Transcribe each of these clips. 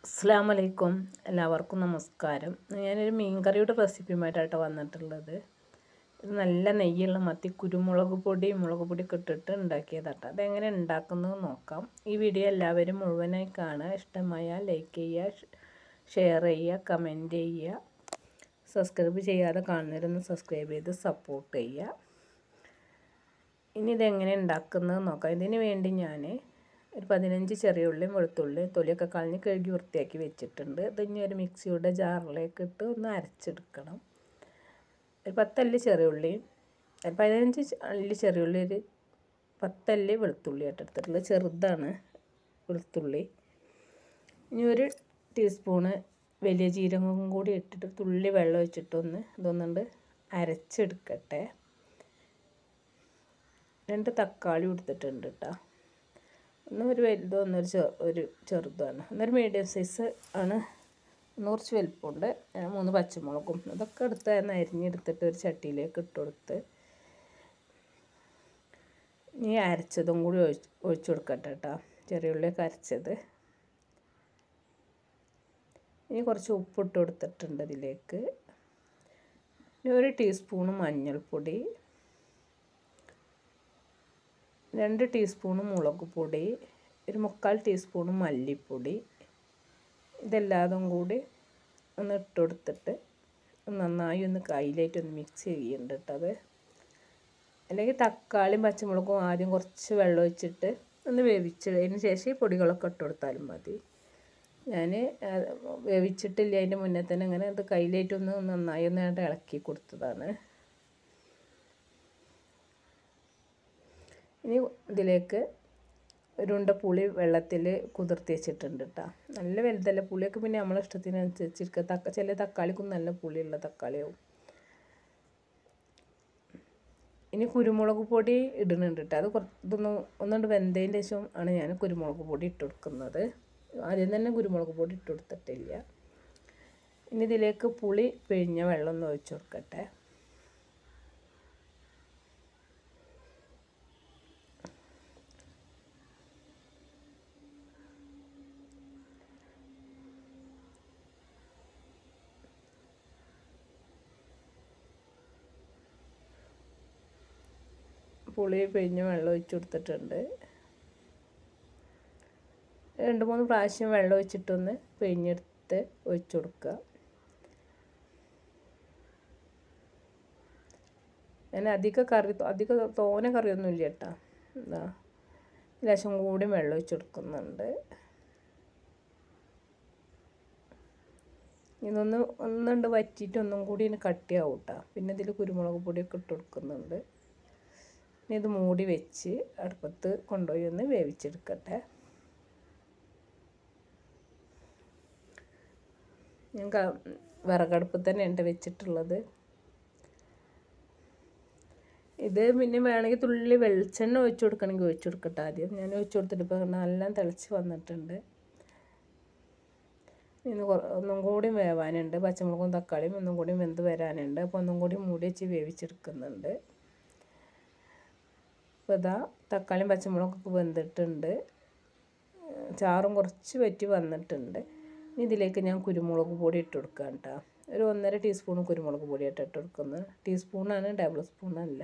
അസ്സാം വലൈക്കും എല്ലാവർക്കും നമസ്കാരം ഞാനൊരു മീൻകറിയുടെ റെസിപ്പിയുമായിട്ടാണ് വന്നിട്ടുള്ളത് ഇത് നല്ല നെയ്യുള്ള മത്തി കുരുമുളക് പൊടി മുളക് പൊടിയൊക്കെ ഇട്ടിട്ട് ഉണ്ടാക്കിയതാട്ടോ അതെങ്ങനെ ഉണ്ടാക്കുന്നത് നോക്കാം ഈ വീഡിയോ എല്ലാവരും മുഴുവനായി കാണുക ഇഷ്ടമായാൽ ലൈക്ക് ചെയ്യുക ഷെയർ ചെയ്യുക കമൻറ്റ് ചെയ്യുക സബ്സ്ക്രൈബ് ചെയ്യാതെ കാണുന്നവരൊന്ന് സബ്സ്ക്രൈബ് ചെയ്ത് സപ്പോർട്ട് ചെയ്യുക ഇനി ഇതെങ്ങനെ ഉണ്ടാക്കുന്നത് നോക്കാം ഇതിന് വേണ്ടി ഞാൻ ഒരു പതിനഞ്ച് ചെറിയ ഉള്ളിയും വെളുത്തുള്ളിയും തൊലിയൊക്കെ കളഞ്ഞ് കഴുകി വൃത്തിയാക്കി വെച്ചിട്ടുണ്ട് ഇത് ഇനി ഒരു മിക്സിയുടെ ജാറിലേക്ക് ഇട്ട് ഒന്ന് അരച്ചെടുക്കണം ഒരു പത്തല്ലി ചെറിയ ഉള്ളിയും ഒരു പതിനഞ്ച് അല്ലി ചെറിയ ഉള്ളി ഒരു പത്തല്ലി വെളുത്തുള്ളി ആയിട്ട് എടുത്തിട്ടുള്ളത് ചെറുതാണ് വെളുത്തുള്ളി ഇനി ഒരു ടീസ്പൂണ് വലിയ ജീരകവും കൂടി ഇട്ടിട്ട് തുള്ളി വെള്ളം ഒഴിച്ചിട്ടൊന്ന് ഇതൊന്നുണ്ട് അരച്ചെടുക്കട്ടെ രണ്ട് തക്കാളി എടുത്തിട്ടുണ്ട് കേട്ടോ ഒന്ന് ഒരു വലുതും ഒന്നൊരു ചെ ഒരു ചെറുതാണ് ഒന്നൊരു മീഡിയം സൈസ് ആണ് ഒന്ന് കുറച്ച് വലുപ്പമുണ്ട് മൂന്ന് പച്ചമുളകും അതൊക്കെ എടുത്ത് അരിഞ്ഞെടുത്തിട്ട് ഒരു ചട്ടിയിലേക്ക് ഇട്ട് കൊടുത്ത് ഇനി അരച്ചതും കൂടി ഒഴിച്ച് ഒഴിച്ചു കൊടുക്കട്ടെ കേട്ടോ ചെറിയ ഉള്ളിയൊക്കെ അരച്ചത് ഇനി കുറച്ച് ഉപ്പിട്ട് കൊടുത്തിട്ടുണ്ട് ഇതിലേക്ക് ഇനി ഒരു ടീസ്പൂണ് മഞ്ഞൾപ്പൊടി രണ്ട് ടീസ്പൂണ് മുളക് പൊടി ഒരു മുക്കാൽ ടീസ്പൂണ് മല്ലിപ്പൊടി ഇതെല്ലാതും കൂടി ഒന്ന് ഇട്ട് കൊടുത്തിട്ട് നന്നായി ഒന്ന് കയ്യിലായിട്ട് ഒന്ന് മിക്സ് ചെയ്യുന്നുണ്ട് കേട്ടോ അത് അല്ലെങ്കിൽ തക്കാളിയും പച്ചമുളകും ആദ്യം കുറച്ച് വെള്ളം ഒഴിച്ചിട്ട് ഒന്ന് വേവിച്ചതിന് ശേഷം ഈ പൊടികളൊക്കെ ഇട്ട് കൊടുത്താലും മതി ഞാൻ വേവിച്ചിട്ടില്ല അതിൻ്റെ മുന്നേ തന്നെ അങ്ങനെ അത് കയ്യിലേറ്റൊന്ന് നന്നായി ഒന്ന് ഇളക്കി കൊടുത്തതാണ് ഇനി ഇതിലേക്ക് ഒരു ഉണ്ട പുളി വെള്ളത്തിൽ കുതിർത്തി വെച്ചിട്ടുണ്ട് കേട്ടോ നല്ല വലുതല്ല പുളിയൊക്കെ പിന്നെ നമ്മളെ ഇഷ്ടത്തിനനുസരിച്ചിരിക്കുക തക്ക ചില തക്കാളിക്കും നല്ല പുളിയുള്ള തക്കാളിയാവും ഇനി കുരുമുളക് പൊടി ഇടുന്നുണ്ട് കേട്ടോ അത് കുറച്ച് ഇതൊന്ന് ഒന്നുകൊണ്ട് വെന്തതിൻ്റെ ശേഷം ആണ് ഞാൻ കുരുമുളക് പൊടി ഇട്ട് കൊടുക്കുന്നത് ആദ്യം തന്നെ കുരുമുളക് പൊടി ഇട്ട് കൊടുത്തിട്ടില്ല ഇനി ഇതിലേക്ക് പുളി പിഴിഞ്ഞ വെള്ളം ഒന്ന് ഒഴിച്ചു കൊടുക്കട്ടെ പുളി പിഴിഞ്ഞ് വെള്ളം ഒഴിച്ച് കൊടുത്തിട്ടുണ്ട് രണ്ട് മൂന്ന് പ്രാവശ്യം വെള്ളം ഒഴിച്ചിട്ടൊന്ന് പിഴിഞ്ഞെടുത്ത് ഒഴിച്ച് കൊടുക്കുക ഞാൻ അധിക കറി അധിക തോനെ കറിയൊന്നും ഇല്ല കേട്ടോ എന്താ ലേശം കൂടി വെള്ളം ഒഴിച്ച് കൊടുക്കുന്നുണ്ട് ഇതൊന്ന് ഒന്നുണ്ട് വറ്റിയിട്ട് ഒന്നും കൂടി ഇനി കട്ടിയാവും കേട്ടോ പിന്നെ ഇതിൽ കുരുമുളക് പൊടിയൊക്കെ ഇട്ട് കൊടുക്കുന്നുണ്ട് ഇനി ഇത് മൂടി വെച്ച് അടുപ്പത്ത് കൊണ്ടുപോയി ഒന്ന് വേവിച്ചെടുക്കട്ടെ ഞാൻ വിറകടുപ്പ് തന്നെ ഉണ്ട് വെച്ചിട്ടുള്ളത് ഇത് പിന്നെ വേണമെങ്കിൽ തുള്ളി വെളിച്ചെണ്ണ ഒഴിച്ചു കൊടുക്കണമെങ്കിൽ ഒഴിച്ചു കൊടുക്കട്ടെ ആദ്യം ഞാൻ ഒഴിച്ചു കൊടുത്തിട്ട് ഇപ്പോൾ നല്ല തിളച്ച് വന്നിട്ടുണ്ട് ഇന്ന് ഒന്നും കൂടി വേവാനുണ്ട് പച്ചമുളകും തക്കാളിയും ഒന്നും കൂടി വെന്ത് വരാനുണ്ട് അപ്പോൾ ഒന്നും കൂടി മൂടി വെച്ച് വേവിച്ചെടുക്കുന്നുണ്ട് അപ്പോൾ ഇതാ തക്കാളിയും പച്ചമുളകൊക്കെ വെന്തിട്ടുണ്ട് ചാറും കുറച്ച് വറ്റി വന്നിട്ടുണ്ട് ഇനി ഇതിലേക്ക് ഞാൻ കുരുമുളക് പൊടി ഇട്ട് കൊടുക്കാം കേട്ടോ ഒരു ഒന്നര ടീസ്പൂൺ കുരുമുളക് പൊടിയായിട്ട് ഇട്ട് കൊടുക്കുന്നത് ടീസ്പൂണാണ് ടേബിൾ സ്പൂണല്ല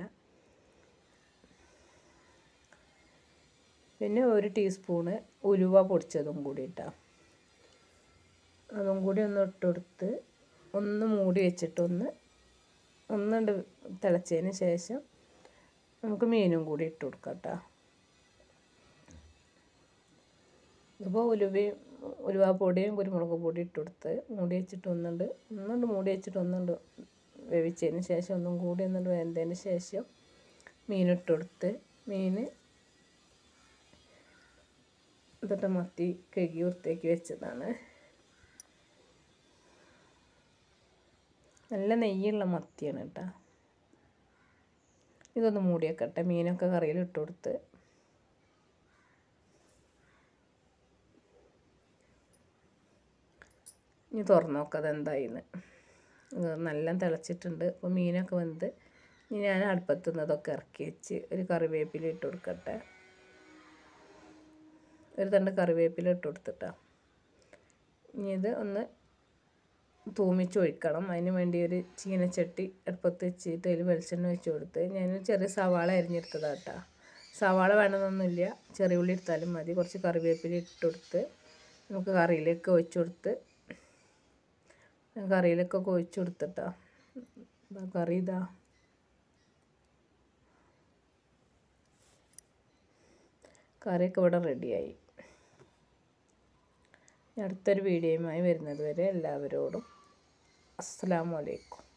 പിന്നെ ഒരു ടീസ്പൂണ് ഉലുവ പൊടിച്ചതും കൂടി ഇട്ടാം അതും കൂടി ഒന്ന് ഇട്ട് കൊടുത്ത് ഒന്ന് മൂടി വെച്ചിട്ടൊന്ന് ഒന്നുണ്ട് തിളച്ചതിന് ശേഷം നമുക്ക് മീനും കൂടി ഇട്ട് കൊടുക്കാം കേട്ടോ ഇതിപ്പോൾ ഉലുവയും ഉലുവാപ്പൊടിയും കുരുമുളക് പൊടി ഇട്ട് കൊടുത്ത് മൂടി വെച്ചിട്ട് ഒന്നുണ്ട് ഒന്നുണ്ട് മൂടി വെച്ചിട്ട് ഒന്നുണ്ട് വേവിച്ചതിന് ശേഷം ഒന്നും കൂടി ഒന്നുണ്ട് വെന്തതിന് ശേഷം മീനിട്ട് കൊടുത്ത് മീൻ ഇതൊട്ട് മത്തി കഴുകി വൃത്തിയാക്കി വെച്ചതാണ് നല്ല നെയ്യുള്ള മത്തിയാണ് കേട്ടോ ഇതൊന്ന് മൂടി വെക്കട്ടെ മീനൊക്കെ കറിയിൽ ഇട്ട് കൊടുത്ത് ഇനി തുറന്നു നോക്കാം അതെന്തായിന്ന് നല്ല തിളച്ചിട്ടുണ്ട് അപ്പോൾ മീനൊക്കെ വെന്ത് ഇനി ഞാൻ അടുപ്പത്തു നിന്നതൊക്കെ ഇറക്കി വെച്ച് ഒരു കറിവേപ്പില ഇട്ട് കൊടുക്കട്ടെ ഒരു തണ്ട് കറിവേപ്പില ഇട്ട് കൊടുത്തിട്ടാ ഇനി ഇത് ഒന്ന് തൂമിച്ചൊഴിക്കണം അതിന് വേണ്ടി ഒരു ചീനച്ചട്ടി അടുപ്പത്ത് വെച്ചിട്ട് അതിൽ വെളിച്ചെണ്ണ ഒഴിച്ച് കൊടുത്ത് ഞാൻ ചെറിയ സവാള അരിഞ്ഞെടുത്തതാണ് കേട്ടോ സവാള വേണമെന്നൊന്നുമില്ല ചെറിയ ഉള്ളി എടുത്താലും മതി കുറച്ച് കറിവേപ്പില ഇട്ട് കൊടുത്ത് നമുക്ക് കറിയിലേക്ക് ഒഴിച്ച് കൊടുത്ത് കറിയിലൊക്കെ ഒഴിച്ച് കൊടുത്തിട്ടാ കറി ഇതാ കറിയൊക്കെ ഇവിടെ റെഡിയായി അടുത്തൊരു വീഡിയോയുമായി വരുന്നത് വരെ എല്ലാവരോടും അസ്സാം വലൈക്കും